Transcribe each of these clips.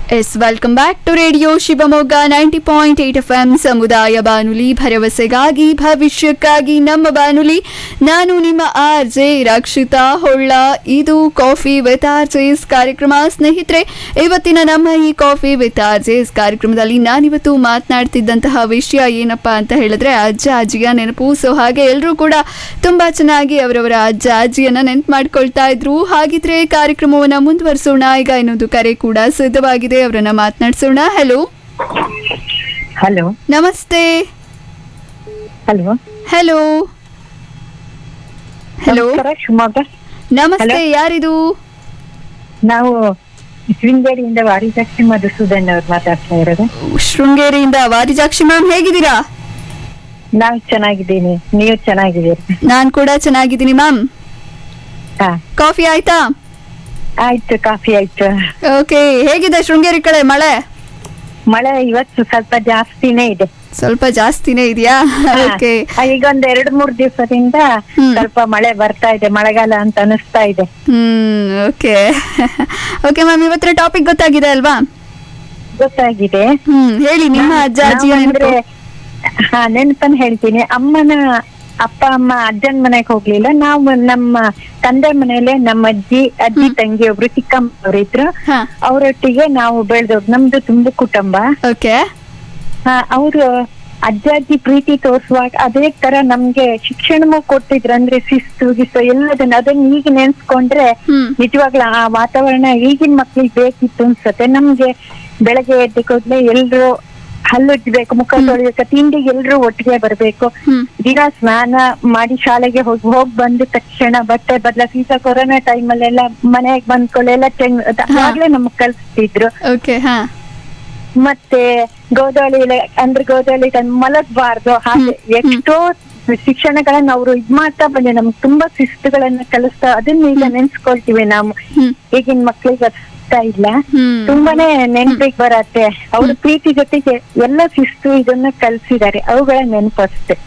S welcome back to radio Shivamogga ninety point eight F M ಸಮುದಾಯ ಬಾನುಲಿ ಭರವಸೆಗಾಗಿ ಭವಿಷ್ಯಕ್ಕಾಗಿ ನಮ್ಮ ಬಾನುಲಿ ನಾನು ನಿಮ್ಮ ಆರ್ ಜೆ ರಕ್ಷಿತಾ ಹೊಳ್ಳ ಇದು ಕಾಫಿ ವಿತ್ ಆರ್ ಜೆಸ್ ಕಾರ್ಯಕ್ರಮ ಸ್ನೇಹಿತರೆ ಇವತ್ತಿನ ನಮ್ಮ ಈ ಕಾಫಿ ವಿತ್ ಆರ್ ಜೆಸ್ ಕಾರ್ಯಕ್ರಮದಲ್ಲಿ ನಾನಿವತ್ತು ಮಾತನಾಡ್ತಿದ್ದಂತಹ ವಿಷಯ ಏನಪ್ಪಾ ಅಂತ ಹೇಳಿದ್ರೆ ಅಜ್ಜ ಅಜ್ಜಿಯ ನೆನಪು ಸೊ ಹಾಗೆ ಎಲ್ಲರೂ ಕೂಡ ತುಂಬಾ ಚೆನ್ನಾಗಿ ಅವರವರ ಅಜ್ಜ ಅಜ್ಜಿಯನ್ನ ನೆನಪು ಮಾಡ್ಕೊಳ್ತಾ ಇದ್ರು ಹಾಗಿದ್ರೆ ಕಾರ್ಯಕ್ರಮವನ್ನ ಮುಂದುವರಿಸೋಣ ಈಗ ಇನ್ನೊಂದು ಕರೆ ಕೂಡ ಸಿದ್ಧವಾಗಿದೆ ಅವರನ್ನ ಮಾತನಾಡಿಸೋಣ ಹಲೋ ಹಲೋ ನಮಸ್ತೆ ಹಲೋ ಹಲೋ ಹಲೋ ನಮಸ್ಕಾರ ಶಿವಮೊಗ್ಗ ನಮಸ್ತೆ Hello. ಯಾರಿದು ನಾವು ಶೃಂಗೇರಿಯಿಂದ ವಾರಿಜಾಕ್ಷಿ ಮಧುಸೂದನ್ ಅವ್ರು ಮಾತಾಡ್ತಾ ಇರೋದು ಶೃಂಗೇರಿಯಿಂದ ವಾದಿಜಾಕ್ಷಿ ಮ್ಯಾಮ್ ಹೇಗಿದ್ದೀರಾ ನಾವು ಚೆನ್ನಾಗಿದ್ದೀನಿ ನೀವು ಚೆನ್ನಾಗಿದ್ದೀರಿ ನಾನ್ ಕೂಡ ಚೆನ್ನಾಗಿದ್ದೀನಿ ಮ್ಯಾಮ್ ಹಾ ಕಾಫಿ ಆಯ್ತಾ ಆಯ್ತು ಕಾಫಿ ಆಯ್ತು ಓಕೆ ಹೇಗಿದೆ ಶೃಂಗೇರಿ ಕಡೆ ಮಳೆ ಮಳೆ ಇವತ್ತು ಸ್ವಲ್ಪ ಜಾಸ್ತಿನೇ ಇದೆ ಸ್ವಲ್ಪ ಜಾಸ್ತಿನೇ ಇದೆಯಾ ಹಾ. ಓಕೆ ಆ, ಈಗ ಒಂದ್ ಎರಡ್ ಮೂರ್ ದಿವಸದಿಂದ ಹ್ಮ್. ಸ್ವಲ್ಪ ಮಳೆ ಬರ್ತಾ ಇದೆ ಮಳೆಗಾಲ ಅಂತ ಅನಿಸ್ತಾ ಇದೆ ಹ್ಮ್ ಓಕೆ ಓಕೆ ಮ್ಯಾಮ್ ಇವತ್ತಿನ ಟಾಪಿಕ್ ಗೊತ್ತಾಗಿದೆ ಅಲ್ವಾ ಗೊತ್ತಾಗಿದೆ ಹ್ಮ್ ಹೇಳಿ ನಿಮ್ಮ ಅಜ್ಜ ಅಜ್ಜಿಯ ನಾವು ನೆನಪು ಅಂದ್ರೆ ಹಾ ನೆನಪನ್ ಹೇಳ್ತೀನಿ ಅಮ್ಮನ ಅಪ್ಪ ಅಮ್ಮ ಅಜ್ಜನ್ ಮನೆಗ್ ಹೋಗ್ಲಿಲ್ಲ ನಾವು ನಮ್ಮ ತಂದೆ ಮನೇಲೆ ನಮ್ಮ ಅಜ್ಜಿ ಅಜ್ಜಿ ತಂಗಿ ಒಬ್ರು ಚಿಕ್ಕಮ್ಮ ಅವ್ರು ಇದ್ರು ಹಾ ಅವರೊಟ್ಟಿಗೆ ನಾವು ಬೆಳೆದವ್ರು ನಮ್ದು ತುಂಬ ಕುಟುಂಬ ಓಕೆ ಅವರು ಅಜ್ಜ ಅಜ್ಜಿ ಪ್ರೀತಿ ತೋರಿಸುವಾಗ ಅದೇ ತರ ನಮ್ಗೆ ಶಿಕ್ಷಣನೂ ಕೊಡ್ತಿದ್ರು ಅಂದ್ರೆ ಶಿಸ್ತು ಗಿಸ್ತು ಎಲ್ಲದನ್ನ ಅದನ್ನ ಈಗ ನೆನ್ಸ್ಕೊಂಡ್ರೆ ಹ್ಮ್ ನಿಜವಾಗ್ಲೂ ಆ ವಾತಾವರಣ ಈಗಿನ ಮಕ್ಳಿಗೆ ಬೇಕಿತ್ತು ಅನ್ಸತ್ತೆ ನಮ್ಗೆ ಬೆಳಗ್ಗೆ ಎದ್ದ ಕೂಡ್ಲೆ ಎಲ್ರು ಹಲ್ಲುಜ್ಬೇಕು ಮುಖ ತೊಳಿಬೇಕು ತಿಂಡಿಗೆ ಎಲ್ರು ಒಟ್ಟಿಗೆ ಬರ್ಬೇಕು ಹ್ಮ್ ದಿನ ಸ್ನಾನ ಮಾಡಿ ಶಾಲೆಗೆ ಹೋಗಿ ಹೋಗ್ ಬಂದ ತಕ್ಷಣ ಬಟ್ಟೆ ಬದಲಾಗಿ ಈಗ ಕೊರೋನಾ ಟೈಮ್ ಅಲ್ಲೆಲ್ಲ ಮನೆಗೆ ಬಂದ್ಕೊಳ್ಳೆಲ್ಲ ಚೆಂಗ್ ಆಗ್ಲೇ ನಮಗ್ ಕಲ್ಸ್ತಿದ್ರು ಓಕೆ ಹಾ ಮತ್ತೆ ಗೋಧಳಿ ಎಲೆ- ಅಂದ್ರೆ ಗೋಧಳಿ ತಂದ್ ಮಲಗಬಾರ್ದು ಹಾಗೆ ಎಷ್ಟೋ ಶಿಕ್ಷಣಗಳನ್ನ ಅವರು ಇದ್ ಮಾಡ್ತಾ ಬಂದೆ ನಮ್ಗೆ ತುಂಬಾ ಶಿಸ್ತುಗಳನ್ನ ಕಲಿಸ್ತಾ ಅದನ್ನ ಈಗ ನೆನ್ಸ್ಕೊಳ್ತೀವಿ ನಾವು ಹ್ಮ್ ಈಗಿನ ಮಕ್ಳಿಗೆ ಅರ್ಥ ಇಲ್ಲ ಹ್ಮ್ ತುಂಬಾನೇ ನೆನ್ಪಿಗೆ ಬರತ್ತೆ ಅವ್ರ ಪ್ರೀತಿ ಜೊತೆಗೆ ಎಲ್ಲ ಶಿಸ್ತು ಇದನ್ನ ಕಲ್ಸಿದ್ದಾರೆ ಅವುಗಳ ನೆನಪು ಅಷ್ಟೇ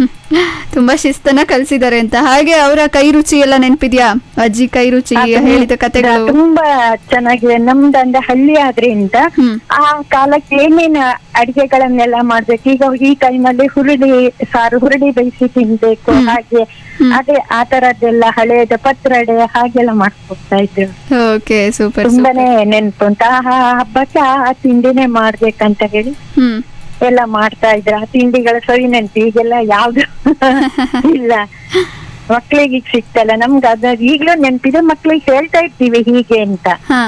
ತುಂಬಾ ಶಿಸ್ತನ್ನ ಕಲ್ಸಿದ್ದಾರೆ ಅಂತ ಹಾಗೆ ಅವರ ಕೈ ರುಚಿ ಎಲ್ಲ ನೆನ್ಪಿದ್ಯಾ ಅಜ್ಜಿ ಕೈ ರುಚಿ ಅದು ಹೇಳಿದ ಕತೆಗಳು ತುಂಬಾ ಚೆನ್ನಾಗಿದೆ ನಮ್ದಂದ ಹಳ್ಳಿ ಆದ್ರಿಂದ ಹ್ಮ್ ಆ ಕಾಲಕ್ಕೆ ಏನೇನ್ ಅಡಿಗೆಗಳನ್ನೆಲ್ಲ ಮಾಡ್ಬೇಕು ಈಗ ಈ ಟೈಮಲ್ಲಿ ಹುರುಳಿ ಸಾರು ಹುರುಳಿ ಬೇಯಿಸಿ ತಿನ್ಬೇಕು ಹ್ಮ್. ಹಾಗೆ ಹ್ಮ್. ಅದೇ ಆ ತರದ್ದೆಲ್ಲ ಹಳೇದ ಪತ್ರಡೆ ಹಾಗೆಲ್ಲ ಮಾಡ್ಕೊಡ್ತಾ ಇದ್ರು ಓಕೆ ಸೂಪರ್ ಸೂಪರ್ ತುಂಬಾನೇ ನೆನ್ಪು ಅಂತ ಆ ಹಬ್ಬಕ್ಕೆ ಆ ತಿಂಡಿನೇ ಮಾಡ್ಬೇಕಂತ ಹೇಳಿ ಹ್ಮ್ ಎಲ್ಲ ಮಾಡ್ತಾ ಇದ್ರ ಆ ತಿಂಡಿಗಳ ಸವಿ ನೆನ್ಪು ಈಗೆಲ್ಲ ಯಾವ್ದು ಇಲ್ಲ ಮಕ್ಳಿಗೆ ಈಗ ಸಿಗ್ತಲ್ಲ ನಮ್ಗೆ ಅದ ಈಗ್ಲೂ ನೆನ್ಪಿದೆ ಮಕ್ಳಿಗೆ ಹೇಳ್ತಾ ಇರ್ತೀವಿ ಹೀಗೆ ಅಂತ ಹಾ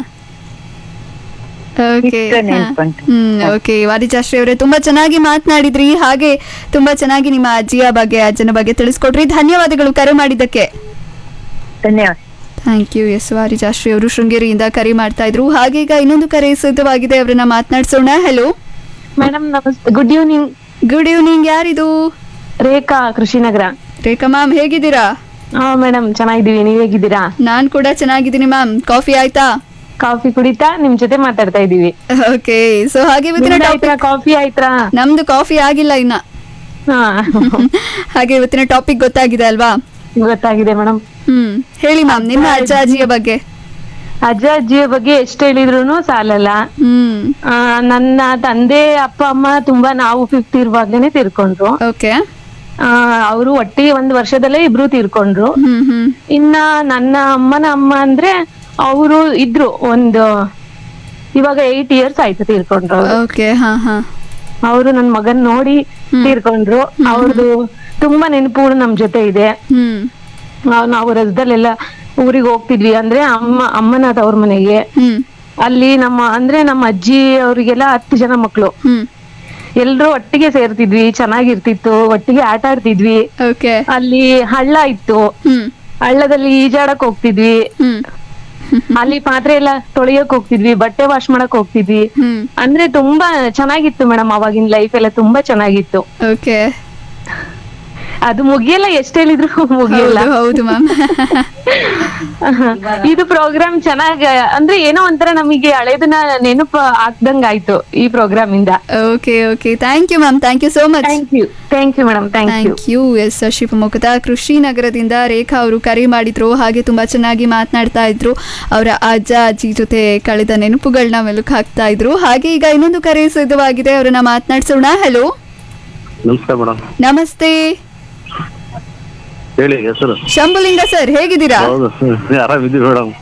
ಓಕೆ ಇಷ್ಟು ನೆನ್ಪುಂಟು. ಹ್ಮ್ ಓಕೆ ವಾದಿಜಾಶ್ರೀ ಅವರೇ ತುಂಬಾ ಚೆನ್ನಾಗಿ ಮಾತನಾಡಿದ್ರಿ ಹಾಗೆ ತುಂಬಾ ಚೆನ್ನಾಗಿ ನಿಮ್ಮ ಅಜ್ಜಿಯ ಬಗ್ಗೆ ಅಜ್ಜನ ಬಗ್ಗೆ ತಿಳಿಸ್ಕೊಟ್ರಿ ಧನ್ಯವಾದಗಳು ಕರೆ ಮಾಡಿದ್ದಕ್ಕೆ ಧನ್ಯವಾದ ಥ್ಯಾಂಕ್ ಯು ಎಸ್ ವಾರಿಜಾಶ್ರೀ ಅವರು ಶೃಂಗೇರಿಯಿಂದ ಕರೆ ಮಾಡ್ತಾ ಇದ್ರು ಹಾಗೆ ಈಗ ಇನ್ನೊಂದು ಕರೆ ಸಿದ್ಧವಾಗಿದೆ ಅವರನ್ನ ಮಾತನಾಡ್ಸೋಣ ಹಲೋ ಮೇಡಮ್ ನಮಸ್ತೆ ಗುಡ್ ಈವ್ನಿಂಗ್ ಗುಡ್ ಈವ್ನಿಂಗ್ ಯಾರಿದು ರೇಖಾ ಕೃಷಿನಗರ ರೇಖಾ ಮ್ಯಾಮ್ ಹೇಗಿದ್ದೀರಾ ಹಾ ಮೇಡಮ್ ಚೆನ್ನಾಗಿದ್ದೀವಿ ನೀವ್ ಹೇಗಿದ್ದೀರಾ ನಾನ್ ಕೂಡ ಚೆನ್ನಾಗಿದ್ದೀನಿ ಮ್ಯಾಮ್ ಕಾಫಿ ಆಯ್ತಾ ಕಾಫಿ ಕುಡಿತಾ ನಿಮ್ ಜೊತೆ ಮಾತಾಡ್ತಾ ಇದೀವಿ ಓಕೆ ಸೊ ಹಾಗೆ ಇವತ್ತಿನ ನಿಮ್ದು ಆಯ್ತಾ ಟಾಪಿಕ್ ಕಾಫಿ ಆಯ್ತಾ ನಮ್ದು ಕಾಫಿ ಆಗಿಲ್ಲ ಇನ್ನ ಹಾ ಹಾಗೆ ಇವತ್ತಿನ ಟಾಪಿಕ್ ಗೊತ್ತಾಗಿದೆ ಅಲ್ವಾ ಗೊತ್ತಾಗಿದೆ ಮೇಡಮ್ ಹ್ಮ್ ಹೇಳಿ ಮ್ಯಾಮ್ ನಿಮ್ಮ ಅಜ್ಜ ಅಜ್ಜಿಯ ಬಗ್ಗೆ ಅಜ್ಜ ಅಜ್ಜಿಯ ಬಗ್ಗೆ ಎಷ್ಟು ಹೇಳಿದ್ರು ಸಾಲಲ್ಲ ಹ್ಮ್ ಆ, ನನ್ನ ತಂದೆ ಅಪ್ಪ ಅಮ್ಮ ತುಂಬಾ ನಾವು ಫಿಫ್ತ್ ಇರುವಾಗ್ಲೇನೆ ತೀರ್ಕೊಂಡ್ರು ಓಕೆ ಅವರು ಒಟ್ಟಿಗೆ ಒಂದ್ ವರ್ಷದಲ್ಲೇ ಇಬ್ರು ತೀರ್ಕೊಂಡ್ರು ಹ್ಮ್ ಹ್ಮ್ ಇನ್ನ ನನ್ನ ಅಮ್ಮನ ಅಮ್ಮ ಅಂದ್ರೆ ಅವರು ಇದ್ರು ಒಂದು ಇವಾಗ ಏಟ್ ಇಯರ್ಸ್ ಆಯ್ತು ತೀರ್ಕೊಂಡ್ರು ಅವ್ರು. ಓಕೆ ಹಾ ಹಾ ಅವರು ನನ್ ಮಗನ್ ನೋಡಿ ತೀರ್ಕೊಂಡ್ರು ಅವ್ರದ್ದು ತುಂಬಾ ನೆನಪುಗಳು ನಮ್ ಜೊತೆ ಇದೆ ಹ್ಮ್ ನಾವ್- ನಾವು ರಜದಲ್ಲೆಲ್ಲ ಊರಿಗೆ ಹೋಗ್ತಿದ್ವಿ ಅಂದ್ರೆ ಅಮ್ಮ ಅಮ್ಮನ ತವ್ರ ಮನೆಗೆ ಹ್ಮ್ ಅಲ್ಲಿ ನಮ್ಮ ಅಂದ್ರೆ ನಮ್ಮ ಅಜ್ಜಿ ಅವ್ರಿಗೆಲ್ಲ ಹತ್ತು ಜನ ಮಕ್ಳು ಹ್ಮ್ ಎಲ್ರು ಒಟ್ಟಿಗೆ ಸೇರ್ತಿದ್ವಿ ಚೆನ್ನಾಗಿರ್ತಿತ್ತು ಒಟ್ಟಿಗೆ ಆಟ ಆಡ್ತಿದ್ವಿ ಓಕೆ ಅಲ್ಲಿ ಹಳ್ಳ ಇತ್ತು ಹ್ಮ್ ಹಳ್ಳದಲ್ಲಿ ಈಜಾಡಕ್ ಹೋಗ್ತಿದ್ವಿ ಹ್ಮ್ ಅಲ್ಲಿ ಪಾತ್ರೆ ಎಲ್ಲ ತೊಳೆಯಕ್ ಹೋಗ್ತಿದ್ವಿ ಬಟ್ಟೆ ವಾಶ್ ಮಾಡಕ್ ಹೋಗ್ತಿದ್ವಿ ಹ್ಮ್ ಅಂದ್ರೆ ತುಂಬಾ ಚೆನ್ನಾಗಿತ್ತು ಮೇಡಮ್ ಅವಾಗಿನ ಲೈಫ್ ಎಲ್ಲ ತುಂಬಾ ಚೆನ್ನಾಗಿತ್ತು ಓಕೆ ಅದು ಮುಗಿಯಲ್ಲ ಎಷ್ಟ್ ಹೇಳಿದ್ರು ಮುಗಿಯಲ್ಲ ಹೌದು ಹೌದು ಮ್ಯಾಮ್ ಇದು ಪ್ರೋಗ್ರಾಮ್ ಚೆನ್ನಾಗ ಅಂದ್ರೆ ಏನೋ ಒಂಥರ ನಮಗೆ ಹಳೇದನ್ನ ನೆನಪು ಆಗ್ದಂಗ್ ಆಯ್ತು ಈ ಪ್ರೋಗ್ರಾಮ್ ಇಂದ okay okay thank you ma'am thank you so much thank you thank you madam thank you thank you yes ಶಿವಮೊಗ್ಗದ ಕೃಷಿ ನಗರದಿಂದ ರೇಖಾ ಅವರು ಕರೆ ಮಾಡಿದ್ರು ಹಾಗೆ ತುಂಬಾ ಚೆನ್ನಾಗಿ ಮಾತನಾಡ್ತಾ ಇದ್ರು ಅವರ ಅಜ್ಜ ಅಜ್ಜಿ ಜೊತೆ ಕಳೆದ ನೆನಪುಗಳನ್ನ ಮೆಲುಕು ಹಾಕ್ತಾ ಇದ್ರು ಹಾಗೆ ಈಗ ಇನ್ನೊಂದು ಕರೆ ಸಿದ್ಧವಾಗಿದೆ ಅವರನ್ನ ಮಾತನಾಡ್ಸೋಣ ಹಲೋ ನಮಸ್ಕಾರ ಮೇಡಮ್ ನಮಸ್ತೆ ಹೇಳಿ ಹೆಸರು ಶಂಭುಲಿಂಗ ಸರ್ ಹೇಗಿದ್ದೀರಾ ಹೌದು ಆರಾಮಿದ್ದೀವಿ ಮೇಡಮ್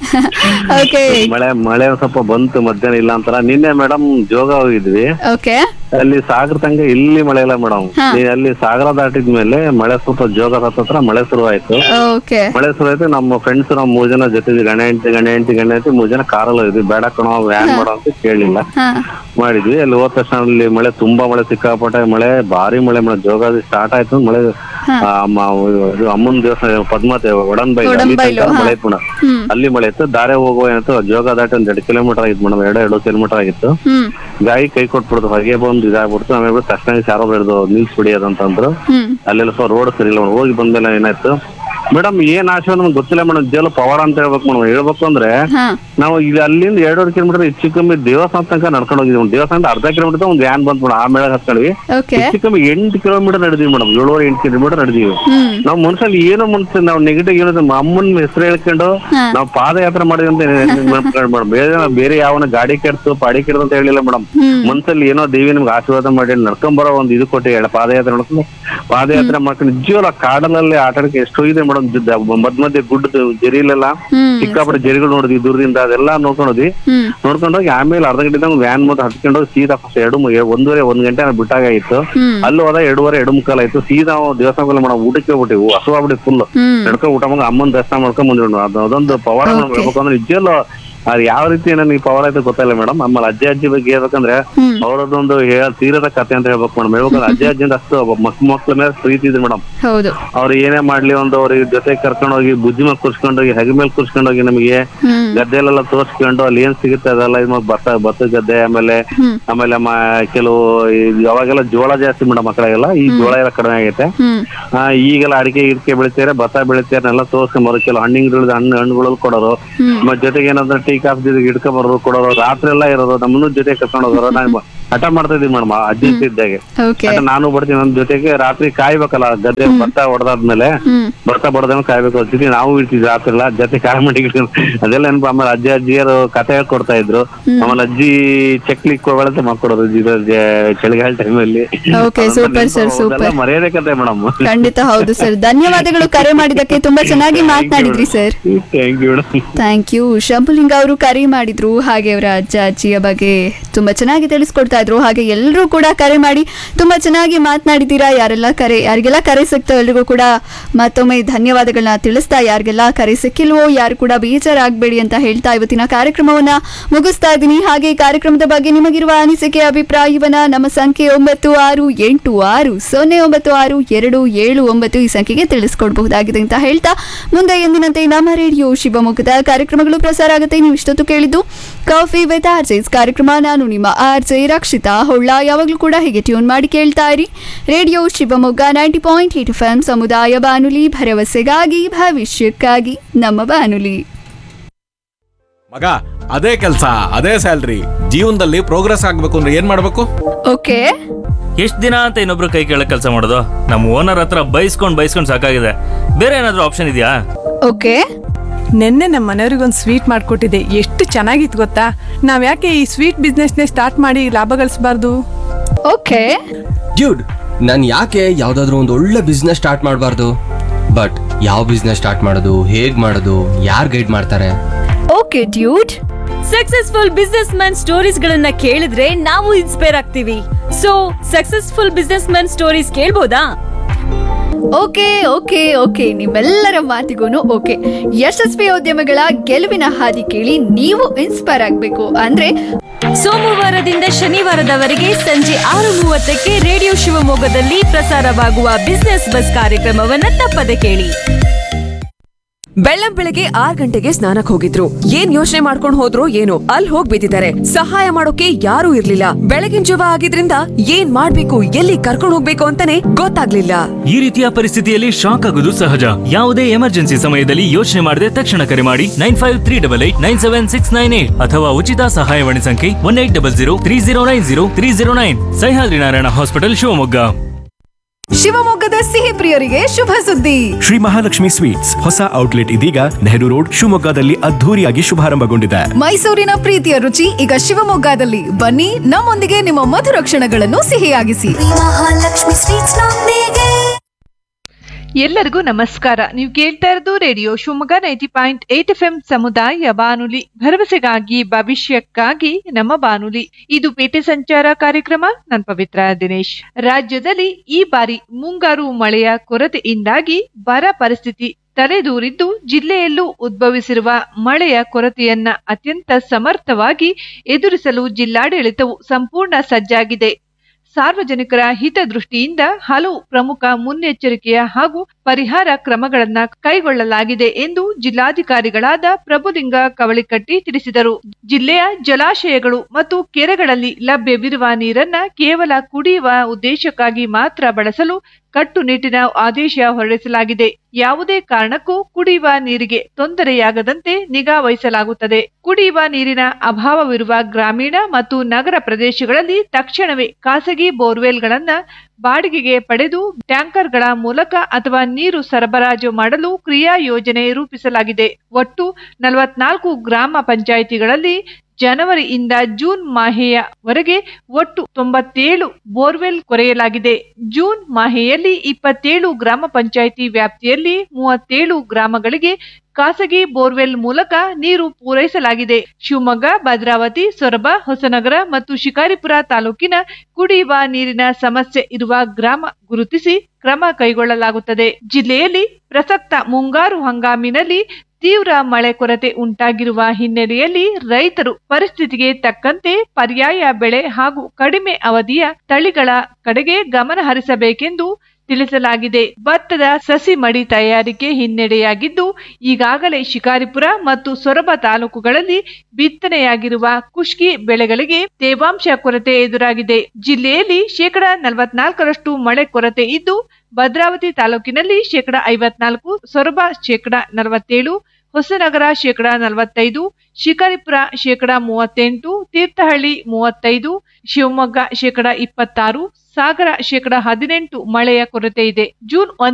ಓಕೆ ಮಳೆ ಮಳೆ ಒಂದ್ ಸ್ವಲ್ಪ ಬಂತು ಮಧ್ಯಾಹ್ನ ಇಲ್ಲ ಅಂತಾರ ನಿನ್ನೆ ಮೇಡಮ್ ಜೋಗ ಹೋಗಿದ್ವಿ ಓಕೆ ಅಲ್ಲಿ ಸಾಗರ ತನಕ ಇಲ್ಲಿ ಮಳೆ ಇಲ್ಲ ಮೇಡಮ್ ಹಾ. ಅಲ್ಲಿ ಸಾಗರ ದಾಟಿದ್ಮೇಲೆ ಮಳೆ ಸ್ವಲ್ಪ ಜೋಗ ಹತ್ತತ್ರ ಮಳೆ ಶುರುವಾಯ್ತು ಓಕೆ ಮಳೆ ಶುರುವಾಯ್ತು ನಮ್ಮ ಫ್ರೆಂಡ್ಸ್ ನಾವು ಮೂರ್ ಜನ ಜೊತೆ ಗಣ ಹೆಂಡತಿ ಗಣ ಹೆಂಡತಿ ಗಣ ಹೆಂಡತಿ ಮೂರ್ ಜನ ಕಾರಲ್ಲಿ ಹೋಗಿದ್ವಿ ಬೇಡ ಕಣೋ ವ್ಯಾನ್ ಮಾಡೋ ಅಂತ ಕೇಳಿಲ್ಲ ಹಾ ಮಾಡಿದ್ವಿ ಅಲ್ಲಿ ಹೋದ ತಕ್ಷಣ ಅಲ್ಲಿ ಮಳೆ ತುಂಬಾ ಮಳೆ ಸಿಕ್ಕಾಪಟ್ಟೆ ಮಳೆ ಭಾರಿ ಮಳೆ ಮಳೆ ಜೋಗ ಸ್ಟಾರ್ಟ್ ಆಯ್ತು ಮಳೆ ಆ, ಮ- ಇದು ಅಮ್ಮನ ದೇವಸ್ಥಾನ ಪದ್ಮಾವತಿ ಒಡನ್ಬೈ ಅಲ್ಲಿ ಒಡನ್ಬೈಲು, ತನಕ ಹಾ. ಮಳೆ ಇತ್ತು ಮೇಡಮ್ ಹ್ಮ್ ಅಲ್ಲಿ ಮಳೆ ಇತ್ತು ದಾರೆ ಹೋಗುವ ಏನಾಯ್ತು ಜೋಗ ದಾಟಿ ಒಂದ್ ಎರಡು ಕಿಲೋಮೀಟರ್ ಆಗಿತ್ತು ಮೇಡಮ್ ಎರಡು ಎರಡು ಕಿಲೋಮೀಟರ್ ಆಗಿತ್ತು ಹ್ಮ್ ಗಾಯಿ ಕೈ ಕೊಟ್ಬಿಡ್ತು ಹೊಗೆ ಬಂದು ಇದಾಗ್ಬಿಡ್ತು ಆಮೇಲೆ ತಕ್ಷಣ ಯಾರೋ ಬೆಳೆದು ನಿಲ್ಸ್ಬಿಡಿ ಅದಂತಂದ್ರು ಹ್ಮ್ ಅಲ್ಲೆಲ್ಲ ಸ್ವಲ್ಪ ರೋಡ್ ಸರಿ ಇಲ್ಲ ಮೇಡಮ್ ಹೋಗಿ ಬಂದ್ಮೇಲೆ ಏನಾಯ್ತು ಮೇಡಮ್ ಏನ್ ಆಶೆ ನಮ್ಗೆ ಗೊತ್ತಿಲ್ಲ ಮೇಡಮ್ ಜೇಲು ಪವಾಡ ಅಂತ ಹೇಳ್ಬೇಕು ಮೇಡಮ್ ಹೇಳ್ಬೇಕು ಅಂದ್ರೆ ಹಾ ನಾವು ಇಲ್ಲಿ ಅಲ್ಲಿಂದ ಎರಡೂವರೆ ಕಿಲೋಮೀಟರ್ ಹೆಚ್ಚು ಕಮ್ಮಿ ದೇವಸ್ಥಾನ ತನಕ ನಡ್ಕೊಂಡು ಹೋಗಿದ್ವಿ ದೇವಸ್ಥಾನ ಅರ್ಧ ಕಿಲೋಮೀಟರ್ ಒಂದು ವ್ಯಾನ್ ಬಂತು ಮೇಡಮ್ ಆಮೇಲೆ ಹತ್ಕೊಂಡ್ವಿ ಓಕೆ ಹೆಚ್ಚು ಕಮ್ಮಿ ಎಂಟು ಕಿಲೋಮೀಟರ್ ನಡೆದಿವಿ ಮೇಡಮ್ ಏಳುವರೆ ಎಂಟು ಕಿಲೋಮೀಟರ್ ನಡೆದಿವಿ ಹ್ಮ್ ನಾವು ಮನುಷ್ಯಲ್ಲಿ ಏನೋ ಮನ್ಸ ನಾವು ನೆಗೆಟಿವ್ ಏನೋ ಅಮ್ಮನ ಹೆಸರು ಹೇಳ್ಕೊಂಡು ಹಾ. ನಾವು ಪಾದಯಾತ್ರೆ ಮಾಡಿದ್ವಿ ಅಂತ ಮೇಡಮ್ ಬೇರೆ ಬೇರೆ ಯಾವನ ಗಾಡಿ ಕೆಡ್ತು ಪಾಡಿ ಕೆಡ್ತು ಅಂತ ಹೇಳಿಲ್ಲ ಮೇಡಮ್ ಹ್ಮ್ ಮನ್ಸಲ್ಲಿ ಏನೋ ದೇವಿ ನಿಮ್ಗೆ ಆಶೀರ್ವಾದ ಮಾಡಿ ನಡ್ಕೊಂಬರೋ ಒಂದು ಇದು ಕೊಟ್ಟು ಹೇಳ ಪಾದಯಾತ್ರೆ ಮಾಡ್ಕೊಂಡು ಪಾದಯಾತ್ರೆ ಮಾಡ್ಕೊಂಡು ನಿಜವಲ್ಲ ಕಾಡಲಲ್ಲಿ ಆಟ ಆಡಕ್ಕೆ ಎಷ್ಟೋ ಇದೆ ಮೇಡಮ್ ಮಧ್ಯ ಮಧ್ಯೆ ಗುಡ್ಡದ ಜರಿಲೆಲ್ಲ ಹ್ಮ್ ಸಿಕ್ಕಾಪಟ್ಟೆ ಜರಿಗಳು ನೋಡಿದ್ವಿ ದೂರದಿಂದ ಅದೆಲ್ಲ ನೋಡ್ಕೊಂಡೋದ್ವಿ ಹ್ಮ್ ನೋಡ್ಕೊಂಡೋಗಿ ಆಮೇಲೆ ಅರ್ಧ ಗಂಟೆ ವ್ಯಾನ್ ಮತ್ತೆ ಹತ್ಕೊಂಡು ಹೋಗಿ ಸೀದಾ ಫಸ್ಟ್ ಎರಡು ಮು- ಒಂದೂವರೆ ಒಂದ್ ಗಂಟೆ ಬಿಟ್ಟಾಗಾಯ್ತು ಹ್ಮ್ ಅಲ್ಲಿ ಹೋದ ಎರಡೂವರೆ ಎರಡು ಮುಕ್ಕಾಲ್ ಆಯ್ತು ಸೀದಾ ನಾವು ದೇವಸ್ಥಾನದಲ್ಲಿ ಮಾಡೋ ಊಟಕ್ಕೆ ಹೋಗ್ಬಿಟ್ಟಿವಿ ಹಸುವಾಗ್ಬಿಟ್ಟು ಫುಲ್ ಹ್ಮ್ ನಡ್ಕೊಂಡ್ ಊಟ ಮಾಡಿ ಅಮ್ಮನ ದರ್ಶನ ಮಾಡ್ಕೊಂಡ್ ಬಂದ್ವಿ ಮೇಡಮ್ ಅದು ಅದೊಂದು ಪವಾಡ Okay. ಹೇಳ್ಬೇಕು ಅಂದ್ರೆ ನಿಜಲ್ಲ ಅದು ಯಾವ ರೀತಿ ನನಗೆ ಪವಾಡ ಆಯ್ತು ಗೊತ್ತಿಲ್ಲ ಮೇಡಮ್ ಆಮೇಲೆ ಅಜ್ಜಿ ಅಜ್ಜಿ ಬಗ್ಗೆ ಹೇಳ್ಬೇಕಂದ್ರೆ ಹ್ಮ್ ಅವರದೊಂದು ಹೇಳ ತೀರದ ಕತೆ ಅಂತ ಹೇಳ್ಬೇಕು ಮೇಡಮ್ ಹೇಳ್ಬೇಕಂದ್ರೆ ಅಜ್ಜಿ ಅಜ್ಜಿಯಿಂದ ಅಷ್ಟು ಮಕ್ ಮಕ್ಳ ಮೇಲೆ ಪ್ರೀತಿ ಇದೆ ಮೇಡಮ್ ಹೌದು ಅವ್ರು ಏನೇ ಮಾಡ್ಲಿ ಒಂದು ಅವ್ರಿಗೆ ಜೊತೆ ಕರ್ಕೊಂಡು ಹೋಗಿ ಬುಜ್ಜಿ ಮೇಲೆ ಕೂರ್ಸ್ಕೊಂಡು ಹೋಗಿ ಹೆಗ ಮೇಲೆ ಕೂರ್ಸ್ಕೊಂಡು ಹೋಗಿ ನಮಗೆ ಹ್ಮ್ ಗದ್ದೆಲೆಲ್ಲ ತೋರ್ಸ್ಕೊಂಡು ಅಲ್ಲಿ ಏನ್ ಸಿಗುತ್ತೆ ಅದೆಲ್ಲ ಇದು ಮಾಡಿ ಭತ್ತ ಭತ್ತ ಗದ್ದೆ ಆಮೇಲೆ ಹ್ಮ್ ಆಮೇಲೆ ಮ- ಕೆಲವು ಈ- ಅವಾಗೆಲ್ಲ ಜೋಳ ಜಾಸ್ತಿ ಮೇಡಮ್ ಮಕ್ಕಳಿಗೆಲ್ಲ ಈ ಜೋಳ ಎಲ್ಲ ಕಡಿಮೆ ಆಗೈತೆ ಹ್ಮ್ ಆ, ಈಗೆಲ್ಲ ಅಡಿಕೆ ಗಿಡಕೆ ಬೆಳಿತಾರೆ ಭತ್ತ ಬೆಳಿತಾರೆ ಎಲ್ಲ ತೋರ್ಸ್ಕೊಂಬರೋ ಕೆಲವು ಹಣ್ಣಿನ ಗಿಡದ ಹಣ್ಣು ಹಣ್ಣುಗಳಲ್ಲಿ ಕೊಡೋರು ಹ್ಮ್ ಮತ್ತ್ ಜೊತೆಗೆ ಏನಾದ್ರು ಟೀ ಕಾಫಿ ಗಿಡಕ ಬರೋರು ಕೊಡೋರು ರಾತ್ರಿ ಎಲ್ಲ ಇರೋರು ನಮ್ಮನ್ನು ಜೊತೆ ಕರ್ಕೊಂಡು ಹೋಗೋರು ನಾನು ಹಠ ಮಾಡ್ತಾ ಇದ್ದೀವಿ ಮೇಡಮ್ ಅಜ್ಜಿ ಇದ್ದಾಗೆ ಓಕೆ ಹಠ ನಾನು ಬರ್ತೀನಿ ನನ್ನ ಜೊತೆಗೆ ರಾತ್ರಿ ಕಾಯ್ಬೇಕಲ್ಲ ಗದ್ದೆ ಭತ್ತ ಹೊಡೆದಾದ್ಮೇಲೆ ಹ್ಮ್ ಭತ್ತ ಬಡದನ್ನು ಕಾಯ್ಬೇಕು ಜೊತೆ ನಾವು ಇರ್ತಿದ್ವಿ ರಾತ್ರಿ ಎಲ್ಲ ಜೊತೆ ಕಾಯಿ ಮಾಡಿ ಅದೆಲ್ಲ ನೆನಪು ಆಮೇಲೆ ಅಜ್ಜಿ ಅಜ್ಜಿಯರು ಕತೆ ಹೇಳ್ಕೊಡ್ತಾ ಇದ್ರು ಆಮೇಲೆ ಅಜ್ಜಿ ಚಕ್ಲಿ ಕೊಡೋದಂತ ಮಾಡ್ಕೊಡೋದು ಇದು ಜ- ಚಳಿಗಾಲ ಟೈಮಲ್ಲಿ Okay, super sir, super. ಮರ್ಯಾದೆ ಕತೆ ಮೇಡಮ್ ಖಂಡಿತ ಹೌದು ಸರ್ ಧನ್ಯವಾದಗಳು ಕರೆ ಮಾಡಿದ್ದಕ್ಕೆ ತುಂಬಾ ಚೆನ್ನಾಗಿ ಮಾತನಾಡಿದ್ರಿ sir thank you madam thank you Shambhulinga ಅವರು ಕರೆ ಮಾಡಿದ್ರು ಹಾಗೆ ಅವರ ಅಜ್ಜ ಅಜ್ಜಿಯ ಬಗ್ಗೆ ತುಂಬಾ ಚೆನ್ನಾಗಿ ತಿಳಿಸ್ಕೊಡ್ತಾ ಇದ್ರು ಹಾಗೆ ಎಲ್ಲರೂ ಕೂಡ ಕರೆ ಮಾಡಿ ತುಂಬಾ ಚೆನ್ನಾಗಿ ಮಾತನಾಡಿದ್ದೀರಾ ಯಾರೆಲ್ಲ ಕರೆ ಯಾರಿಗೆಲ್ಲ ಕರೆ ಸಿಕ್ತೋ ಎಲ್ರಿಗೂ ಕೂಡ ಮತ್ತೊಮ್ಮೆ ಧನ್ಯವಾದಗಳನ್ನ ತಿಳಿಸ್ತಾ ಯಾರಿಗೆಲ್ಲ ಕರೆ ಸಿಕ್ಕಿಲ್ವೋ ಯಾರು ಕೂಡ ಬೇಜಾರಾಗಬೇಡಿ ಅಂತ ಹೇಳ್ತಾ ಇವತ್ತಿನ ಕಾರ್ಯಕ್ರಮವನ್ನ ಮುಗಿಸ್ತಾ ಇದ್ದೀನಿ ಹಾಗೆ ಈ ಕಾರ್ಯಕ್ರಮದ ಬಗ್ಗೆ ನಿಮಗಿರುವ ಅನಿಸಿಕೆ ಅಭಿಪ್ರಾಯವನ್ನ ನಮ್ಮ ಸಂಖ್ಯೆ ಒಂಬತ್ತು ಆರು ಎಂಟು ಆರು ಸೊನ್ನೆ ಒಂಬತ್ತು ಆರು ಎರಡು ಏಳು ಒಂಬತ್ತು ಈ ಸಂಖ್ಯೆಗೆ ತಿಳಿಸ್ಕೊಡ್ಬಹುದಾಗಿದೆ ಅಂತ ಹೇಳ್ತಾ ಮುಂದೆ ಎಂದಿನಂತೆ ನಮ್ಮ ರೇಡಿಯೋ ಶಿವಮೊಗ್ಗದ ಕಾರ್ಯಕ್ರಮಗಳು ಪ್ರಸಾರ ಆಗುತ್ತೆ ನೀವು ಇಷ್ಟೊತ್ತು ಕೇಳಿದ್ದು ಕಾಫಿ ವಿತ್ ಆರ್ಜೆಸ್ ಕಾರ್ಯಕ್ರಮ ನಾನು ನಿಮ್ಮ ಆರ್ಜೆ ರಕ್ಷಿತಾ ಹೊಳ್ಳ ಯಾವಾಗಲೂ ಕೂಡ ಹೀಗೆ ಟ್ಯೂನ್ ಮಾಡಿ ಕೇಳ್ತಾ ಇರಿ radio Shivamogga ninety point eight F M ಸಮುದಾಯ ಬಾನುಲಿ ಭರವಸೆಗಾಗಿ ಭವಿಷ್ಯಕ್ಕಾಗಿ ನಮ್ಮ ಬಾನುಲಿ ಮಗ ಅದೇ ಕೆಲಸ ಅದೇ ಸ್ಯಾಲ್ರಿ ಜೀವನದಲ್ಲಿ ಪ್ರೋಗ್ರೆಸ್ ಆಗ್ಬೇಕು ಅಂದ್ರೆ ಏನ್ ಮಾಡ್ಬೇಕು ಓಕೆ ಎಷ್ಟ್ ದಿನ ಅಂತ ಇನ್ನೊಬ್ರು ಕೈ ಕೆಳಗೆ ಕೆಲಸ ಮಾಡೋದು ನಮ್ಮ ಓನರ್ ಹತ್ರ ಬೈಸ್ಕೊಂಡ್ ಬೈಸ್ಕೊಂಡ್ ಸಾಕಾಗಿದೆ ಬೇರೆ ಏನಾದ್ರೂ ಆಪ್ಷನ್ ಇದೆಯಾ ಓಕೆ ನಿನ್ನೆ ನಮ್ಮ ಮನೆಯವ್ರಿಗೊಂದು ಸ್ವೀಟ್ ಮಾಡಿಕೊಟ್ಟಿದ್ದೆ ಎಷ್ಟು ಚೆನ್ನಾಗಿತ್ತು ಗೊತ್ತಾ ನಾವು ಯಾಕೆ ಈ ಸ್ವೀಟ್ ಬಿಸ್ನೆಸ್ನೇ ಸ್ಟಾರ್ಟ್ ಮಾಡಿ ಲಾಭ ಗಳಿಸಬಾರ್ದು ಓಕೆ ಡ್ಯೂಡ್ ನಾನು ಯಾಕೆ ಯಾವ್ದಾದ್ರು ಒಂದು ಒಳ್ಳೆ ಬಿಸ್ನೆಸ್ ಸ್ಟಾರ್ಟ್ ಮಾಡಬಾರ್ದು ಬಟ್ ಯಾವ ಬಿಸ್ನೆಸ್ ಸ್ಟಾರ್ಟ್ ಮಾಡೋದು ಹೇಗ್ ಮಾಡೋದು ಯಾರು ಗೈಡ್ ಮಾಡ್ತಾರೆ okay dude successful business man stories ಗಳನ್ನ ಕೇಳಿದ್ರೆ ನಾವು ಇನ್ಸ್ಪೈರ್ ಆಗ್ತೀವಿ so successful business man stories ಕೇಳ್ಬೋದಾ ಓಕೆ ಓಕೆ ಓಕೆ ನಿಮ್ಮೆಲ್ಲರ ಮಾತಿಗೂ ಓಕೆ ಯಶಸ್ವಿ ಉದ್ಯಮಗಳ ಗೆಲುವಿನ ಹಾದಿ ಕೇಳಿ ನೀವು ಇನ್ಸ್ಪೈರ್ ಆಗಬೇಕು ಅಂದ್ರೆ ಸೋಮವಾರದಿಂದ ಶನಿವಾರದವರೆಗೆ ಸಂಜೆ ಆರು ಮೂವತ್ತಕ್ಕೆ ರೇಡಿಯೋ ಶಿವಮೊಗ್ಗದಲ್ಲಿ ಪ್ರಸಾರವಾಗುವ ಬಿಸ್ನೆಸ್ ಬಸ್ ಕಾರ್ಯಕ್ರಮವನ್ನ ತಪ್ಪದೆ ಕೇಳಿ ಬೆಳ್ಳಂ ಬೆಳಗ್ಗೆ ಆರ್ ಗಂಟೆಗೆ ಸ್ನಾನಕ್ ಹೋಗಿದ್ರು ಏನ್ ಯೋಚನೆ ಮಾಡ್ಕೊಂಡ್ ಹೋದ್ರು ಏನೋ ಅಲ್ಲಿ ಹೋಗ್ ಬಿದ್ದಿದ್ದಾರೆ ಸಹಾಯ ಮಾಡೋಕೆ ಯಾರೂ ಇರ್ಲಿಲ್ಲ ಬೆಳಗಿನ ಜವ ಆಗಿದ್ರಿಂದ ಏನ್ ಮಾಡ್ಬೇಕು ಎಲ್ಲಿ ಕರ್ಕೊಂಡ್ ಹೋಗ್ಬೇಕು ಅಂತಾನೆ ಗೊತ್ತಾಗ್ಲಿಲ್ಲ ಈ ರೀತಿಯ ಪರಿಸ್ಥಿತಿಯಲ್ಲಿ ಶಾಕ್ ಆಗುವುದು ಸಹಜ ಯಾವುದೇ ಎಮರ್ಜೆನ್ಸಿ ಸಮಯದಲ್ಲಿ ಯೋಚನೆ ಮಾಡದೆ ತಕ್ಷಣ ಕರೆ ಮಾಡಿ nine five three double eight nine seven six nine eight ಅಥವಾ ಉಚಿತ ಸಹಾಯವಾಣಿ ಸಂಖ್ಯೆ one eight double zero three zero nine zero three zero nine Sahyadri Narayana hospital Shivamogga ಶಿವಮೊಗ್ಗದ ಸಿಹಿ ಪ್ರಿಯರಿಗೆ ಶುಭ ಸುದ್ದಿ ಶ್ರೀ ಮಹಾಲಕ್ಷ್ಮಿ ಸ್ವೀಟ್ಸ್ ಹೊಸ ಔಟ್ಲೆಟ್ ಇದೀಗ ನೆಹರು ರೋಡ್ ಶಿವಮೊಗ್ಗದಲ್ಲಿ ಅದ್ಧೂರಿಯಾಗಿ ಶುಭಾರಂಭಗೊಂಡಿದೆ ಮೈಸೂರಿನ ಪ್ರೀತಿಯ ರುಚಿ ಈಗ ಶಿವಮೊಗ್ಗದಲ್ಲಿ ಬನ್ನಿ ನಮ್ಮೊಂದಿಗೆ ನಿಮ್ಮ ಮಧುರ ಕ್ಷಣಗಳನ್ನು ಸಿಹಿಯಾಗಿಸಿ ಮಹಾಲಕ್ಷ್ಮಿ ಸ್ವೀಟ್ಸ್ ನೊಂದಿಗೆ ಎಲ್ಲರಿಗೂ ನಮಸ್ಕಾರ ನೀವು ಕೇಳ್ತಾ ಇರೋದು radio Shivamogga ninety point eight F M ಸಮುದಾಯ ಬಾನುಲಿ ಭರವಸೆಗಾಗಿ ಭವಿಷ್ಯಕ್ಕಾಗಿ ನಮ್ಮ ಬಾನುಲಿ ಇದು ಪೇಟೆ ಸಂಚಾರ ಕಾರ್ಯಕ್ರಮ ನಾನು ಪವಿತ್ರ ದಿನೇಶ್ ರಾಜ್ಯದಲ್ಲಿ ಈ ಬಾರಿ ಮುಂಗಾರು ಮಳೆಯ ಕೊರತೆಯಿಂದಾಗಿ ಬರ ಪರಿಸ್ಥಿತಿ ತಲೆದೂರಿದ್ದು ಜಿಲ್ಲೆಯಲ್ಲೂ ಉದ್ಭವಿಸಿರುವ ಮಳೆಯ ಕೊರತೆಯನ್ನ ಅತ್ಯಂತ ಸಮರ್ಥವಾಗಿ ಎದುರಿಸಲು ಜಿಲ್ಲಾಡಳಿತವು ಸಂಪೂರ್ಣ ಸಜ್ಜಾಗಿದೆ ಸಾರ್ವಜನಿಕರ ಹಿತದೃಷ್ಟಿಯಿಂದ ಹಲವು ಪ್ರಮುಖ ಮುನ್ನೆಚ್ಚರಿಕೆಯ ಹಾಗೂ ಪರಿಹಾರ ಕ್ರಮಗಳನ್ನ ಕೈಗೊಳ್ಳಲಾಗಿದೆ ಎಂದು ಜಿಲ್ಲಾಧಿಕಾರಿಗಳಾದ ಪ್ರಭುಲಿಂಗ ಕವಳಿಕಟ್ಟಿ ತಿಳಿಸಿದರು ಜಿಲ್ಲೆಯ ಜಲಾಶಯಗಳು ಮತ್ತು ಕೆರೆಗಳಲ್ಲಿ ಲಭ್ಯವಿರುವ ನೀರನ್ನ ಕೇವಲ ಕುಡಿಯುವ ಉದ್ದೇಶಕ್ಕಾಗಿ ಮಾತ್ರ ಬಳಸಲು ಕಟ್ಟುನಿಟ್ಟಿನ ಆದೇಶ ಹೊರಡಿಸಲಾಗಿದೆ ಯಾವುದೇ ಕಾರಣಕ್ಕೂ ಕುಡಿಯುವ ನೀರಿಗೆ ತೊಂದರೆಯಾಗದಂತೆ ನಿಗಾ ವಹಿಸಲಾಗುತ್ತದೆ ಕುಡಿಯುವ ನೀರಿನ ಅಭಾವವಿರುವ ಗ್ರಾಮೀಣ ಮತ್ತು ನಗರ ಪ್ರದೇಶಗಳಲ್ಲಿ ತಕ್ಷಣವೇ ಖಾಸಗಿ ಬೋರ್ವೆಲ್ಗಳನ್ನ ಬಾಡಿಗೆಗೆ ಪಡೆದು ಟ್ಯಾಂಕರ್ಗಳ ಮೂಲಕ ಅಥವಾ ನೀರು ಸರಬರಾಜು ಮಾಡಲು ಕ್ರಿಯಾ ಯೋಜನೆ ರೂಪಿಸಲಾಗಿದೆ ಒಟ್ಟು ನಲವತ್ನಾಲ್ಕು ಗ್ರಾಮ ಪಂಚಾಯಿತಿಗಳಲ್ಲಿ ಜನವರಿಯಿಂದ ಜೂನ್ ಮಾಹೆಯವರೆಗೆ ಒಟ್ಟು ತೊಂಬತ್ತೇಳು ಬೋರ್ವೆಲ್ ಕೊರೆಯಲಾಗಿದೆ ಜೂನ್ ಮಾಹೆಯಲ್ಲಿ ಇಪ್ಪತ್ತೇಳು ಗ್ರಾಮ ಪಂಚಾಯಿತಿ ವ್ಯಾಪ್ತಿಯಲ್ಲಿ ಮೂವತ್ತೇಳು ಗ್ರಾಮಗಳಿಗೆ ಖಾಸಗಿ ಬೋರ್ವೆಲ್ ಮೂಲಕ ನೀರು ಪೂರೈಸಲಾಗಿದೆ ಶಿವಮೊಗ್ಗ ಭದ್ರಾವತಿ ಸೊರಬ ಹೊಸನಗರ ಮತ್ತು ಶಿಕಾರಿಪುರ ತಾಲೂಕಿನ ಕುಡಿಯುವ ನೀರಿನ ಸಮಸ್ಯೆ ಇರುವ ಗ್ರಾಮ ಗುರುತಿಸಿ ಕ್ರಮ ಕೈಗೊಳ್ಳಲಾಗುತ್ತದೆ ಜಿಲ್ಲೆಯಲ್ಲಿ ಪ್ರಸಕ್ತ ಮುಂಗಾರು ಹಂಗಾಮಿನಲ್ಲಿ ತೀವ್ರ ಮಳೆ ಕೊರತೆ ಉಂಟಾಗಿರುವ ಹಿನ್ನೆಲೆಯಲ್ಲಿ ರೈತರು ಪರಿಸ್ಥಿತಿಗೆ ತಕ್ಕಂತೆ ಪರ್ಯಾಯ ಬೆಳೆ ಹಾಗೂ ಕಡಿಮೆ ಅವಧಿಯ ತಳಿಗಳ ಕಡೆಗೆ ಗಮನ ಹರಿಸಬೇಕೆಂದು ತಿಳಿಸಲಾಗಿದೆ ಭತ್ತದ ಸಸಿ ಮಡಿ ತಯಾರಿಕೆ ಹಿನ್ನಡೆಯಾಗಿದ್ದು ಈಗಾಗಲೇ ಶಿಕಾರಿಪುರ ಮತ್ತು ಸೊರಬ ತಾಲೂಕುಗಳಲ್ಲಿ ಬಿತ್ತನೆಯಾಗಿರುವ ಕುಷ್ಕಿ ಬೆಳೆಗಳಿಗೆ ತೇವಾಂಶ ಕೊರತೆ ಎದುರಾಗಿದೆ ಜಿಲ್ಲೆಯಲ್ಲಿ ಶೇಕಡಾ ನಲವತ್ನಾಲ್ಕರಷ್ಟು ಮಳೆ ಕೊರತೆ ಇದ್ದು ಭದ್ರಾವತಿ ತಾಲೂಕಿನಲ್ಲಿ ಶೇಕಡಾ ಐವತ್ನಾಲ್ಕು ಸೊರಬ ಶೇಕಡಾ ನಲವತ್ತೇಳು ಹೊಸನಗರ ಶೇಕಡಾ ನಲವತ್ತೈದು ಶಿಕಾರಿಪುರ ಶೇಕಡಾ ಮೂವತ್ತೆಂಟು ತೀರ್ಥಹಳ್ಳಿ ಮೂವತ್ತೈದು ಶಿವಮೊಗ್ಗ ಶೇಕಡಾ ಇಪ್ಪತ್ತಾರು ಸಾಗರ ಶೇಕಡಾ ಹದಿನೆಂಟು ಮಳೆಯ ಕೊರತೆ ಇದೆ ಜೂನ್